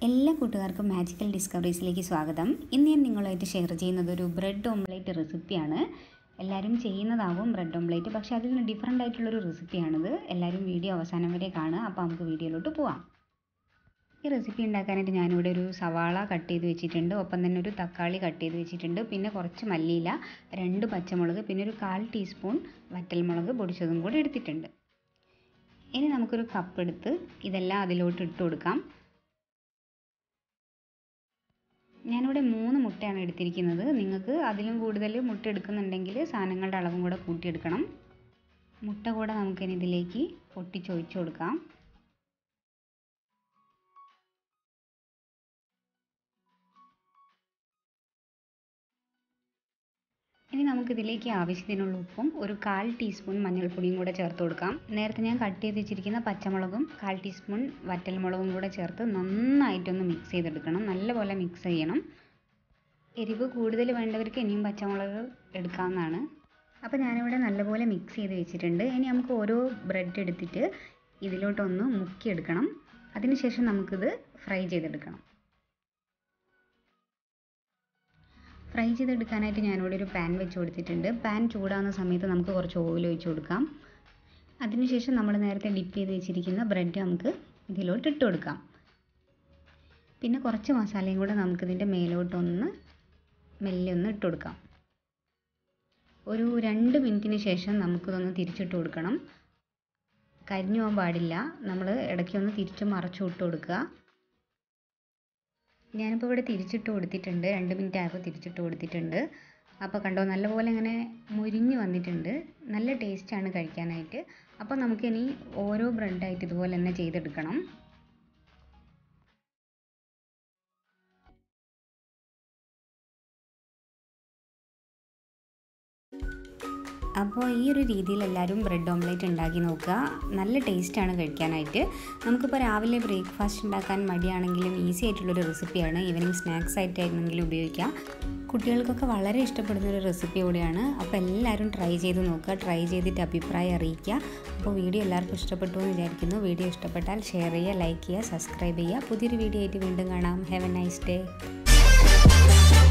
എല്ലാ കൂട്ടുകാർക്കും മാജിക്കൽ ഡിസ്കവറീസിലേക്ക് സ്വാഗതം ഇന്ന് ഞാൻ നിങ്ങളുമായിട്ട് ഷെയർ ചെയ്യുന്നത് ഒരു ബ്രെഡ് ഓംലേറ്റ് റെസിപ്പിയാണ് എല്ലാവരും ചെയ്യുന്നതാവും ബ്രെഡ് ഓംലേറ്റ് പക്ഷേ അതിൽ നിന്ന് ഡിഫറെൻ്റ് ആയിട്ടുള്ളൊരു റെസിപ്പിയാണിത് എല്ലാവരും വീഡിയോ അവസാനം വരെ കാണുക അപ്പോൾ നമുക്ക് വീഡിയോയിലോട്ട് പോവാം ഈ റെസിപ്പി ഉണ്ടാക്കാനായിട്ട് ഞാനിവിടെ ഒരു സവാള കട്ട് ചെയ്ത് വെച്ചിട്ടുണ്ട് ഒപ്പം തന്നെ ഒരു തക്കാളി കട്ട് ചെയ്ത് വെച്ചിട്ടുണ്ട് പിന്നെ കുറച്ച് മല്ലിയില രണ്ട് പച്ചമുളക് പിന്നെ ഒരു കാൽ ടീസ്പൂൺ വറ്റൽമുളക് പൊടിച്ചതും കൂടി എടുത്തിട്ടുണ്ട് ഇനി നമുക്കൊരു കപ്പ് എടുത്ത് ഇതെല്ലാം അതിലോട്ട് ഇട്ട് കൊടുക്കാം ഞാനിവിടെ മൂന്ന് മുട്ടയാണ് എടുത്തിരിക്കുന്നത് നിങ്ങൾക്ക് അതിലും കൂടുതൽ മുട്ട എടുക്കുന്നുണ്ടെങ്കിൽ സാധനങ്ങളുടെ അളവും കൂടെ കൂട്ടിയെടുക്കണം മുട്ട കൂടെ നമുക്കിനി ഇതിലേക്ക് പൊട്ടിച്ചൊഴിച്ചു കൊടുക്കാം ഇനി നമുക്കിതിലേക്ക് ആവശ്യത്തിനുള്ള ഉപ്പും ഒരു കാൽ ടീസ്പൂൺ മഞ്ഞൾപ്പൊടിയും കൂടെ ചേർത്ത് കൊടുക്കാം നേരത്തെ ഞാൻ കട്ട് ചെയ്ത് വെച്ചിരിക്കുന്ന പച്ചമുളകും കാൽ ടീസ്പൂൺ വറ്റൽമുളകും കൂടെ ചേർത്ത് നന്നായിട്ടൊന്ന് മിക്സ് ചെയ്തെടുക്കണം നല്ലപോലെ മിക്സ് ചെയ്യണം എരിവ് കൂടുതൽ വേണ്ടവർക്ക് ഇനിയും പച്ചമുളക് എടുക്കാവുന്നതാണ് അപ്പോൾ ഞാനിവിടെ നല്ലപോലെ മിക്സ് ചെയ്ത് വെച്ചിട്ടുണ്ട് ഇനി നമുക്ക് ഓരോ ബ്രെഡ് എടുത്തിട്ട് ഇതിലോട്ടൊന്ന് മുക്കിയെടുക്കണം അതിനുശേഷം നമുക്കിത് ഫ്രൈ ചെയ്തെടുക്കണം ഫ്രൈ ചെയ്തെടുക്കാനായിട്ട് ഞാനിവിടെ ഒരു പാൻ വെച്ച് കൊടുത്തിട്ടുണ്ട് പാൻ ചൂടാകുന്ന സമയത്ത് നമുക്ക് കുറച്ച് ഓയിൽ ഒഴിച്ച് കൊടുക്കാം അതിനുശേഷം നമ്മൾ നേരത്തെ ഡിപ്പ് ചെയ്ത് വെച്ചിരിക്കുന്ന ബ്രെഡ് നമുക്ക് ഇതിലോട്ട് ഇട്ട് കൊടുക്കാം പിന്നെ കുറച്ച് മസാലയും കൂടെ നമുക്കിതിൻ്റെ മേലോട്ടൊന്ന് മെല്ലെ ഒന്ന് ഇട്ട് കൊടുക്കാം ഒരു രണ്ട് മിനിറ്റിന് ശേഷം നമുക്കിതൊന്ന് തിരിച്ചിട്ട് കൊടുക്കണം കരിഞ്ഞു പോകാൻ പാടില്ല നമ്മൾ ഇടയ്ക്കൊന്ന് തിരിച്ച് മറച്ചു ഇട്ട് കൊടുക്കുക ഞാനിപ്പോൾ ഇവിടെ തിരിച്ചിട്ട് കൊടുത്തിട്ടുണ്ട് രണ്ട് മിനിറ്റ് ആയപ്പോൾ തിരിച്ചിട്ട് കൊടുത്തിട്ടുണ്ട് അപ്പോൾ കണ്ടോ നല്ലപോലെ ഇങ്ങനെ മുരിഞ്ഞ് വന്നിട്ടുണ്ട് നല്ല ടേസ്റ്റാണ് കഴിക്കാനായിട്ട് അപ്പോൾ നമുക്കിനി ഓരോ ബ്രെഡായിട്ട് ഇതുപോലെ തന്നെ ചെയ്തെടുക്കണം അപ്പോൾ ഈ ഒരു രീതിയിൽ എല്ലാവരും ബ്രെഡ് ഓംലേറ്റ് ഉണ്ടാക്കി നോക്കുക നല്ല ടേസ്റ്റാണ് കഴിക്കാനായിട്ട് നമുക്കിപ്പോൾ രാവിലെ ബ്രേക്ക്ഫാസ്റ്റ് ഉണ്ടാക്കാൻ മടിയാണെങ്കിലും ഈസി ആയിട്ടുള്ളൊരു റെസിപ്പിയാണ് ഈവനിങ് സ്നാക്സ് ആയിട്ടായിരുന്നെങ്കിലും ഉപയോഗിക്കാം കുട്ടികൾക്കൊക്കെ വളരെ ഇഷ്ടപ്പെടുന്ന ഒരു റെസിപ്പി കൂടിയാണ് അപ്പോൾ എല്ലാവരും ട്രൈ ചെയ്ത് നോക്കുക ട്രൈ ചെയ്തിട്ട് അഭിപ്രായം അറിയിക്കുക അപ്പോൾ വീഡിയോ എല്ലാവർക്കും ഇഷ്ടപ്പെട്ടു എന്ന് വിചാരിക്കുന്നു വീഡിയോ ഇഷ്ടപ്പെട്ടാൽ ഷെയർ ചെയ്യുക ലൈക്ക് ചെയ്യുക സബ്സ്ക്രൈബ് ചെയ്യുക പുതിയൊരു വീഡിയോ ആയിട്ട് വീണ്ടും കാണാം ഹാവ് എ നൈസ് ഡേ